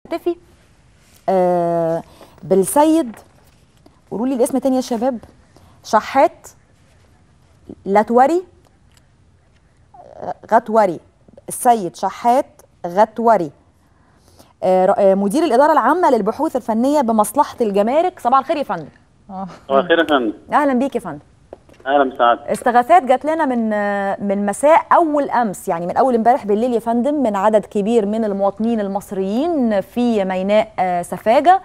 نحتفي آه بالسيد قولوا لي الاسم تاني يا شباب شحات لاتوري آه، غتوري السيد شحات غتوري آه، ر- آه، مدير الإدارة العامة للبحوث الفنية بمصلحة الجمارك صباح الخير يا فندم صباح الخير يا فندم أهلا بيك يا فندم اهلا بسعادتك استغاثات جات لنا من آه، من مساء اول امس يعني من اول امبارح بالليل يا فندم من عدد كبير من المواطنين المصريين في ميناء آه، سفاجه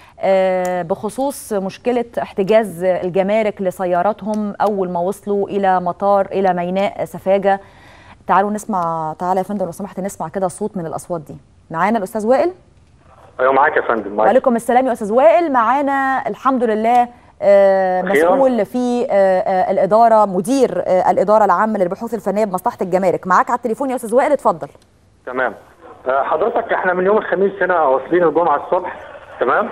آه، بخصوص مشكله احتجاز الجمارك لسياراتهم اول ما وصلوا الى مطار الى ميناء سفاجه تعالوا نسمع تعالى يا فندم لو سمحت نسمع كده صوت من الاصوات دي معانا الاستاذ وائل ايوه معاك يا فندم معاك وعليكم السلام يا استاذ وائل معانا الحمد لله آه، أخيراً. مسؤول في آه، آه، الاداره مدير آه، الاداره العامه للبحوث الفنيه بمصلحه الجمارك معاك على التليفون يا استاذ وائل اتفضل تمام آه، حضرتك احنا من يوم الخميس هنا واصلين الجمعه الصبح تمام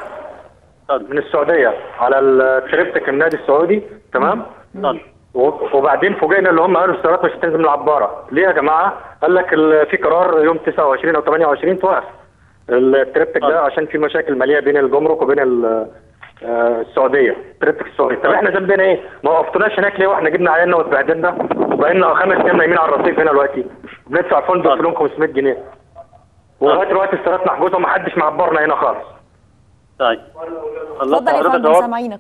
من السعوديه على التريبتك النادي السعودي تمام اتفضل و- وبعدين فوجئنا اللي هم قالوا السيارات مش هتنزل من العباره ليه يا جماعه قال لك ال- في قرار يوم 29 او 28 توقف التريبتك آه. ده عشان في مشاكل ماليه بين الجمرك وبين ال- آه، السعوديه التريبتك السعودي طب احنا ذنبنا ايه؟ ما وقفتوناش هناك ليه واحنا جبنا عيالنا واتبهدلنا وبقينا خمس ايام نايمين على الرصيف هنا دلوقتي بندفع فندق آه. في لهم 500 جنيه ولغايه دلوقتي السيارات محجوزه ومحدش معبرنا هنا خالص طيب خلصت اتفضل يا حضرتك فندم اهو سامعينك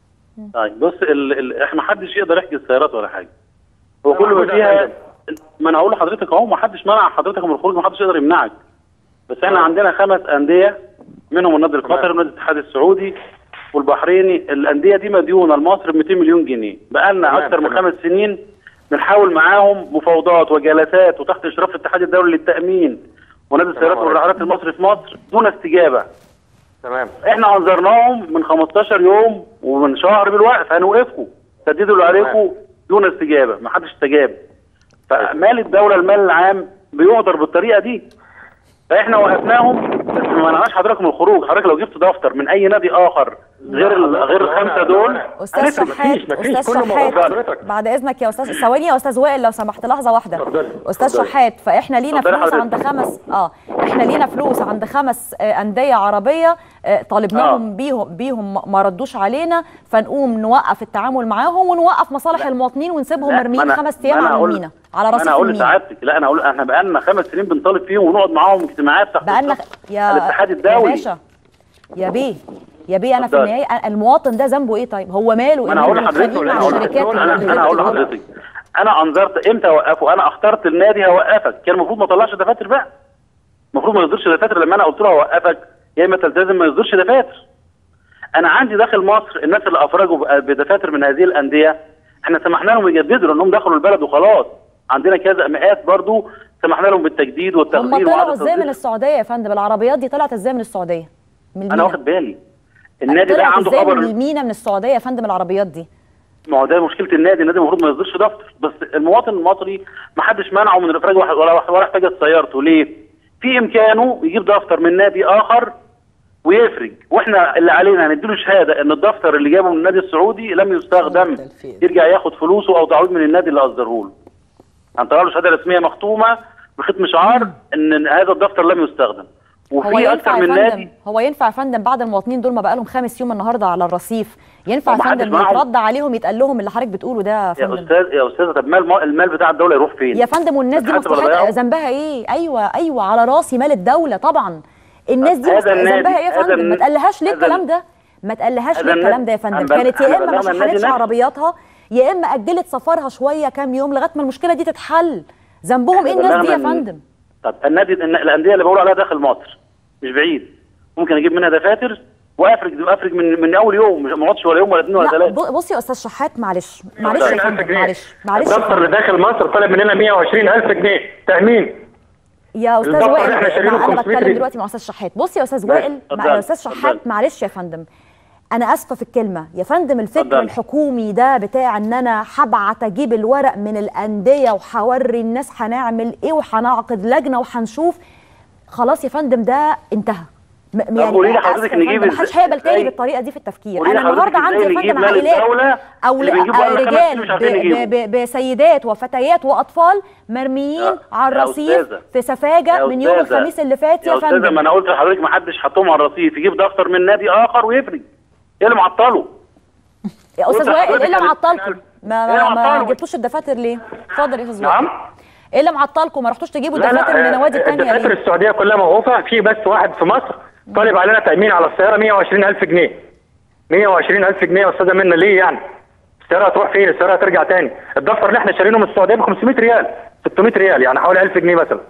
طيب بص ال... ال... احنا ما حدش يقدر يحجز سيارات ولا حاجه هو لا، كل ما محمود فيها يا ما انا هقول لحضرتك اهو ما حدش منع حضرتك من الخروج ما حدش يقدر يمنعك بس احنا آه. عندنا خمس انديه منهم النادي القطري والنادي الاتحاد السعودي والبحريني الانديه دي مديونه لمصر ب 200 مليون جنيه بقى لنا تمام، اكثر من تمام. خمس سنين بنحاول معاهم مفاوضات وجلسات وتحت اشراف الاتحاد الدولي للتامين ونادي السيارات تمام. والرحلات المصري في مصر دون استجابه تمام احنا انذرناهم من 15 يوم ومن شهر بالوقف هنوقفكم سددوا اللي عليكم دون استجابه ما حدش استجاب فمال الدوله المال العام بيهدر بالطريقه دي فاحنا وقفناهم بس ما منعناش حضرتك من الخروج حضرتك لو جبت دفتر من اي نادي اخر غير ال- حضرتك غير لو أنا- الخمسه لو دول أنا- استاذ هنفرق. شحات مفيش- مفيش. استاذ كل موضوع شحات حضرتك. بعد اذنك يا استاذ ثواني يا استاذ وائل لو سمحت لحظه واحده اتفضلي، استاذ اتفضلي. شحات فاحنا لينا اتفضلي فلوس حضرتك. عند خمس اه احنا لينا فلوس عند خمس آه، انديه عربيه آه، طالبناهم آه. بيهم بيهم ما- ما ردوش علينا فنقوم نوقف التعامل معاهم ونوقف مصالح المواطنين ونسيبهم لا، ما مرميين أنا- خمس ما ايام أنا على هقول- المينا على ما رصيف انا اقول المينا لسعادتك لا انا اقول احنا بقالنا خمس سنين بنطالب فيهم ونقعد معاهم اجتماعات تحت بقالنا إشراف يا الاتحاد يا الدولي باشا يا بيه يا بيه انا في اتفضلي. النهايه أنا- المواطن ده ذنبه ايه طيب هو ماله ما انا هقول إننا لحضرتك متخانقين مع انا هقول الشركات لحضرتك انا والأندية انا هقول دول. لحضرتك انا انذرت امتى اوقفه انا اخترت النادي هوقفك كان المفروض ما اطلعش دفاتر بقى المفروض ما يصدرش دفاتر لما انا قلت له هوقفك يا اما تلتزم ما يصدرش دفاتر انا عندي داخل مصر الناس اللي افرجوا ب- بدفاتر من هذه الانديه احنا سمحنا لهم يجددوا لانهم دخلوا البلد وخلاص عندنا كذا مئات برضو سمحنا لهم بالتجديد هم والتغيير طلعوا وإعادة ازاي من تصدير. السعوديه يا فندم العربيات دي طلعت ازاي من السعوديه من انا المينا واخد بالي النادي ده طلعت عنده ازاي خبر من المينا من السعوديه يا فندم العربيات دي ما هو ده مشكله النادي النادي المفروض ما يصدرش دفتر بس المواطن المصري ما حدش منعه من الافراج ولا ولا ولا احتاج سيارته ليه؟ في امكانه يجيب دفتر من نادي اخر ويفرج واحنا اللي علينا هنديله شهاده ان الدفتر اللي جابه من النادي السعودي لم يستخدم يرجع ياخد فلوسه او تعويض من النادي اللي اصدره له. هنطلع له شهاده رسميه مختومه بختم شعار ان هذا الدفتر لم يستخدم. هو وفي ينفع اكثر يا من فندم نادي هو ينفع يا فندم بعد المواطنين دول ما بقالهم خامس يوم النهارده على الرصيف ينفع يا ما حدش فندم معاهم. يترد عليهم يتقال لهم اللي حضرتك بتقوله ده يا يا فندم استاذ يا استاذ طب مال المال بتاع الدوله يروح فين؟ يا فندم والناس دي حد ولا مفتوحات ضيعه؟ ذنبها ايه ايوه ايوه على راسي مال الدوله طبعا الناس دي هذا مست- النادي- ذنبها ايه يا هذا فندم ما الن- تقلهاش ليه هذا الكلام ال- ده ما تقلهاش هذا ليه الن- الكلام ده يا فندم أنا بل- كانت أنا يا اما ما بلغنا النادي شحنتش نفسه. عربياتها يا اما اجلت سفرها شويه كام يوم لغايه ما المشكله دي تتحل ذنبهم ايه الناس دي يا بلغنا إن- فندم طب النادي الن- الانديه اللي بقول عليها داخل مصر مش بعيد ممكن اجيب منها دفاتر وافرج افرج من من اول يوم مش ما اقعدش ولا يوم ولا اثنين ولا لا ثلاثه ب- بصي يا استاذ شحات معلش معلش يا 20000 فندم جنيه. معلش معلش يا الدفتر اللي فندم. داخل مصر طالب مننا 120000 جنيه تامين يا استاذ الدفتر وائل اللي احنا شارينه مع- انا 500 بتكلم ريال. دلوقتي مع استاذ شحات بصي يا استاذ ماشي، وائل مع اتفضل، يا استاذ شحات اتفضل. معلش يا فندم انا اسفه في الكلمه يا فندم الفكر اتفضل. الحكومي ده بتاع ان انا هبعت اجيب الورق من الانديه وهوري الناس هنعمل ايه وهنعقد لجنه وهنشوف خلاص يا فندم ده انتهى م- طب قولي لي حضرتك آسفة يا نجيب فندم، محدش إزاي- هيقبل تاني إزاي؟ بالطريقه دي في التفكير قولي لي انا النهارده حضرتك عندي يا إزاي فندم نجيب مال عائلات الدولة او اللي بنجيبه بقالنا خمس سنين رجال مش عارفين ب- نجيبه. ب- ب- بسيدات وفتيات واطفال مرميين يا- على يا الرصيف أستاذة. في سفاجه يا من يوم أستاذة. الخميس اللي فات يا يا استاذه ما فندم انا قلت لحضرتك ما حدش حطهم على الرصيف يجيب دفتر من نادي اخر ويفرج ايه اللي معطله؟ يا استاذ قلت وائل لحضرتك ايه اللي أنا- معطلكم ما إيه اللي ما, ما معطلكم؟ جبتوش الدفاتر ليه اتفضل يا استاذ وائل نعم ايه اللي معطلكم ما رحتوش تجيبوا لا الدفاتر من لا النوادي آه، الثانيه الدفاتر ليه السعوديه كلها موقوفه في بس واحد في مصر طالب علينا تامين على السياره 120000 جنيه 120000 جنيه يا استاذه منى ليه يعني؟ السياره هتروح فين؟ السياره هترجع تاني الدفتر اللي احنا شارينه من السعوديه ب 500 ريال 600 ريال يعني حوالي 1000 جنيه مثلا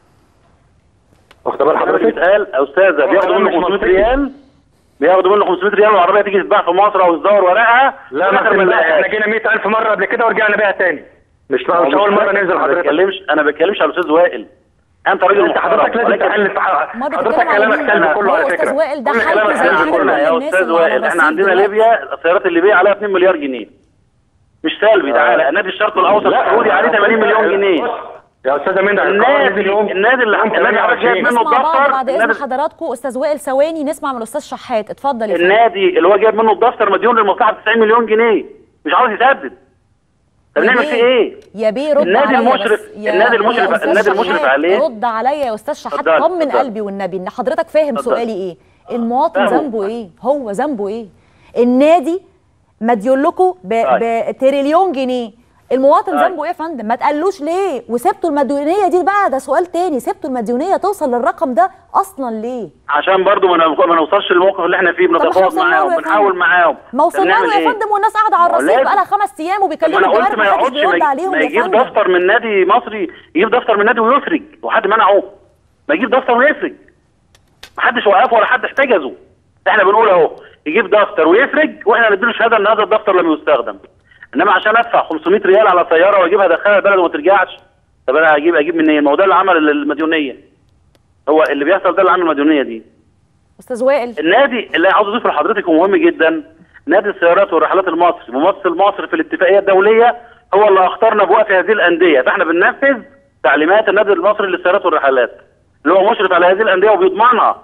واخد بال حضرتك حضرتك؟ بيتقال يا استاذه بياخدوا منه مش 500 منطقي. ريال بياخدوا منه 500 ريال والعربيه تيجي تتباع في مصر او تزور ورقها لا في ما الآخر لا نلاقيهاش. احنا جينا 100000 مره قبل كده ورجعنا بيها تاني مش مش هو اول مره ننزل انا حضرتك بتكلمش انا بتكلمش على الاستاذ وائل انت راجل انت حضرتك لازم ولكن- تحل ما حضرتك بتتكلم على كلامك مين؟ سلبي هو كله على أستاذ فكره وائل ده كل حالته كلامك زي سلبي حالة كله. كل يا الناس استاذ اللي على وائل احنا الرصيف عندنا دلوقتي. ليبيا السيارات الليبيه عليها 2 مليار جنيه مش سلبي تعالى النادي الشرق الاوسط السعودي عليه 80 مليون جنيه بص، يا استاذه منى النادي النادي اللي النادي حضرتك جايب منه نسمع بعض الدفتر بعد اذن النادي- حضراتكم استاذ وائل ثواني نسمع من الاستاذ شحات اتفضل يا فندم النادي اللي هو جايب منه الدفتر مديون للمصلحه ب 90 مليون جنيه مش عاوز يسدد طب يا نعمل بيه- فيه ايه؟ يا بيه رد النادي عليا المشرف- بس. يا- النادي المشرف- يا أستاذ النادي المشرف شحات، عليه. رد عليا يا استاذ شحات اتفضل، طمن اتفضل. قلبي والنبي ان حضرتك فاهم اتفضل. سؤالي ايه المواطن فاهمه. ذنبه ايه هو ذنبه ايه النادي مديون لكم طيب. بتريليون جنيه المواطن طيب. ذنبه ايه يا فندم ما تقلوش ليه وسبتوا المديونيه دي بقى ده سؤال تاني سبتوا المديونيه توصل للرقم ده اصلا ليه عشان برضو ما ن- ما نوصلش للموقف اللي احنا فيه طب ما بنتفاوض وصلنا له معاهم يا بنحاول فندم. معاهم ما طب وصلنا نعمل له يا ايه؟ فندم والناس قاعده على ما هو الرصيف لازم. بقى لها خمس ايام طب وبيكلموا ما انا قلت الجوارح ما محدش يقعدش ما بيرد يجي- عليهم ما يا يجيب فندم دفتر من نادي مصري يجيب دفتر من نادي ويفرج وحد منعه ما يجيب دفتر ويفرج ما حدش وقفه ولا حد احتجزه احنا بنقول اهو يجيب دفتر ويفرج واحنا نديله شهاده ان هذا الدفتر لم يستخدم انما عشان ادفع 500 ريال على سياره واجيبها ادخلها البلد وما ترجعش طب انا هجيب اجيب منين؟ ما هو ده اللي عمل المديونيه هو اللي بيحصل ده اللي عمل المديونيه دي استاذ وائل النادي اللي عاوز اضيفه لحضرتك ومهم جدا نادي السيارات والرحلات المصري ممثل مصر في الاتفاقيه الدوليه هو اللي اختارنا بوقف هذه الانديه فاحنا بننفذ تعليمات النادي المصري للسيارات والرحلات اللي هو مشرف على هذه الانديه وبيضمنها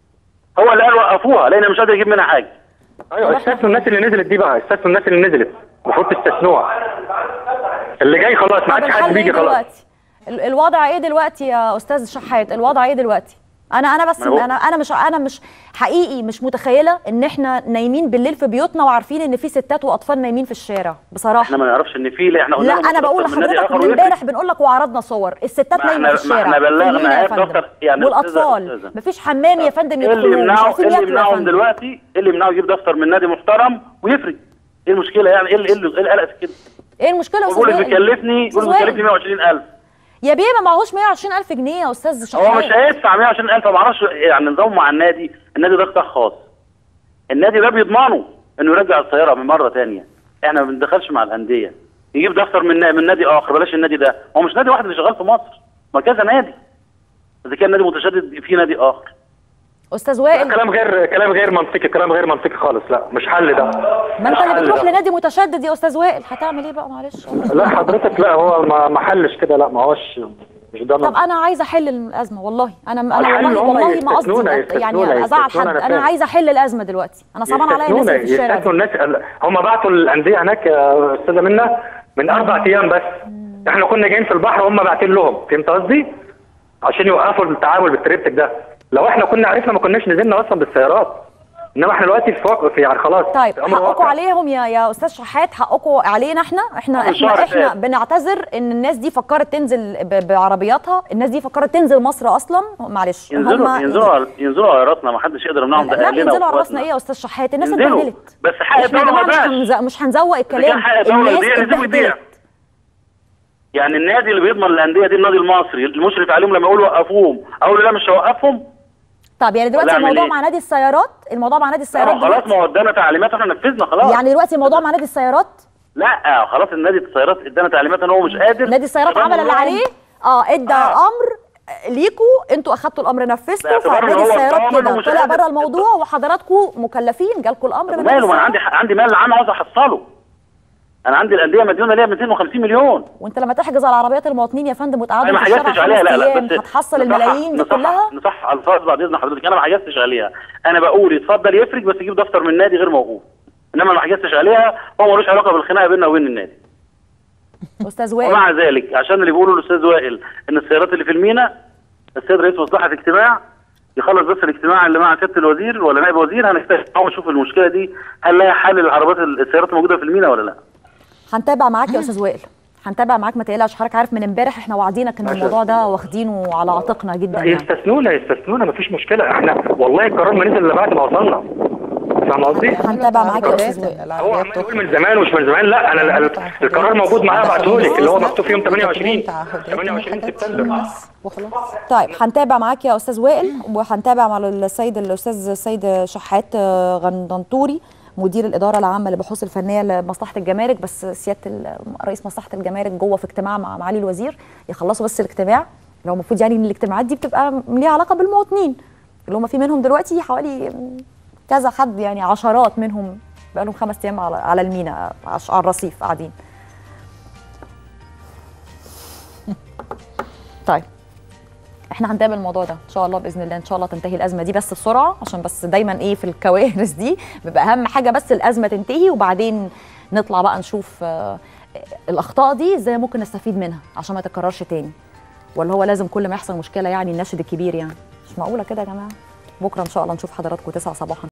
هو اللي قال وقفوها لان مش قادر يجيب منها حاجه ايوه استثنوا الناس اللي نزلت دي بقى استثنوا الناس اللي نزلت المفروض تستثنوها اللي جاي خلاص ما طب عادش حد الحل ايه بيجي خلاص دلوقتي ال- الوضع ايه دلوقتي يا استاذ شحات الوضع ايه دلوقتي انا انا بس ما هو- انا انا مش انا مش حقيقي مش متخيله ان احنا نايمين بالليل في بيوتنا وعارفين ان في ستات واطفال نايمين في الشارع بصراحه احنا ما نعرفش ان في لا احنا قلنا لا لهم انا بقول أكتر من نادي لحضرتك آخر من ويفرق. امبارح بنقول لك وعرضنا صور الستات ما نايمه احنا- في ما الشارع احنا بلغنا فين يا هات فندم؟ دفتر- يعني والاطفال أستاذة- مفيش حمام يا فندم ايه اللي يدخلوه مش يمنعه عارفين ايه اللي ياكلوا يا يمنعهم فندم دلوقتي ايه اللي يمنعه يجيب دفتر من نادي محترم ويفرج ايه المشكله يعني ايه اللي ايه اللي- إيه القلق في كده ايه المشكله يا استاذ بيقول لي وائل؟ بيكلفني أستاذ بيقول لي بيكلفني وائل. 120000 يا بيه ما معهوش 120000 جنيه يا استاذ شحات هو مش هيدفع 120000 ما اعرفش يعني نظام مع النادي النادي ده قطاع خاص النادي ده بيضمنه انه يرجع السياره من مره تانية احنا ما بندخلش مع الانديه يجيب دفتر من من نادي اخر بلاش النادي ده هو مش نادي واحد اللي شغال في مصر ما كذا نادي اذا كان نادي متشدد في نادي اخر استاذ لا، وائل كلام غير كلام غير منطقي كلام غير منطقي خالص لا مش حل ده ما انت مش اللي حل بتروح ده. لنادي متشدد يا استاذ وائل هتعمل ايه بقى معلش لا حضرتك لا هو ما ما حلش كده لا ما هوش مش ده طب انا عايزه احل الازمه والله انا انا الحل والله هم والله ما قصدي يستثنونا- يعني يستثنونا- ازعل حد يستثنونا، أنا انا فاهم. عايزه احل الازمه دلوقتي انا صعبان عليا الناس اللي في الشارع يستثنوا دي. الناس هم بعتوا الانديه هناك يا استاذه منى من اربع ايام بس احنا كنا جايين في البحر وهم باعتين لهم فهمت قصدي؟ عشان يوقفوا التعامل بالتريبتك ده لو احنا كنا عرفنا ما كناش نزلنا اصلا بالسيارات انما احنا دلوقتي في وقف يعني خلاص طيب في أمر حقكم واقع. عليهم يا يا استاذ شحات حقكم علينا احنا احنا احنا شهر احنا فات. بنعتذر ان الناس دي فكرت تنزل ب- بعربياتها الناس دي فكرت تنزل مصر اصلا معلش ينزلوا هما- ينزلوا على ينزلوا على راسنا ما حدش يقدر يمنعهم ده لا اهلنا ينزلوا على راسنا وإخواتنا. ايه يا استاذ شحات الناس ينزلوا. اتبهدلت بس حق احنا يا الدولة جماعه مش ما هنز- مش هنزوق إذا الكلام كان حق الدولة الناس يضيع يسيبه يضيع اتبهدلت يعني النادي اللي بيضمن الانديه دي النادي المصري المشرف عليهم لما يقول وقفوهم اقول له لا مش هوقفهم طب يعني دلوقتي ولا أعمل الموضوع إيه؟ مع نادي السيارات الموضوع مع نادي السيارات خلاص دلوقتي ما هو ادانا تعليمات واحنا نفذنا خلاص يعني دلوقتي الموضوع مع نادي السيارات لا خلاص النادي السيارات ادانا تعليمات ان هو مش قادر نادي السيارات يضمن عمل اللي لهم. عليه اه ادى آه. امر ليكوا انتوا اخدتوا الامر نفذتوا باعتبار إن فنادي هو السيارات ضامن كده ومش طلع قادر. بره الموضوع وحضراتكم مكلفين جالكوا الامر من نادي ماله ما انا السيارات عندي عندي مال عام عاوز احصله انا عندي الانديه مديونه ليها 250 مليون وانت لما تحجز على عربيات المواطنين يا فندم انا وتقعدوا ما في الشارع حجزتش عليها لا لا خمس بس ايام هتحصل نصح- الملايين دي نصح- كلها نصح الفاظ بعد اذن حضرتك انا ما حجزتش عليها انا بقول يتفضل يفرج بس يجيب دفتر من النادي غير موجود انما ما حجزتش عليها هو ملوش علاقه بالخناقه بيننا وبين النادي استاذ وائل ومع ذلك عشان اللي بيقولوا الاستاذ وائل ان السيارات اللي في المينا السيد رئيس مصلحه اجتماع يخلص بس الاجتماع اللي مع سياده الوزير ولا نائب وزير هنجتمع ونشوف المشكله دي هل لها حل للعربات السيارات الموجوده في المينا ولا لا هنتابع معاك يا استاذ وائل هنتابع معاك ما تقلقش حضرتك عارف من امبارح احنا واعدينك ان ماشي. الموضوع ده واخدينه على عاتقنا جدا لا يعني يستثنونا يستثنونا مفيش مشكله احنا والله القرار ما نزل الا بعد ما وصلنا فاهم قصدي؟ هنتابع معاك يا استاذ وائل هو عمال يقول من زمان ومش من زمان لا انا ال- ال- القرار موجود معايا ابعته لك اللي هو مكتوب في يوم 28 28 سبتمبر وخلاص طيب هنتابع معاك يا استاذ وائل وهنتابع مع السيد الاستاذ السيد شحات آه، غندنطوري مدير الاداره العامه للبحوث الفنيه لمصلحه الجمارك بس سياده ال- رئيس مصلحه الجمارك جوه في اجتماع مع معالي الوزير يخلصوا بس الاجتماع اللي هو المفروض يعني ان الاجتماعات دي بتبقى ليها علاقه بالمواطنين اللي هم في منهم دلوقتي حوالي كذا حد يعني عشرات منهم بقى لهم خمس ايام على على المينا عش- على الرصيف قاعدين طيب احنا هنتابع الموضوع ده ان شاء الله باذن الله ان شاء الله تنتهي الازمه دي بس بسرعه عشان بس دايما ايه في الكوارث دي بيبقى اهم حاجه بس الازمه تنتهي وبعدين نطلع بقى نشوف آه، الاخطاء دي ازاي ممكن نستفيد منها عشان ما تتكررش تاني ولا هو لازم كل ما يحصل مشكله يعني الناشد الكبير يعني مش معقوله كده يا جماعه بكره ان شاء الله نشوف حضراتكم 9 صباحا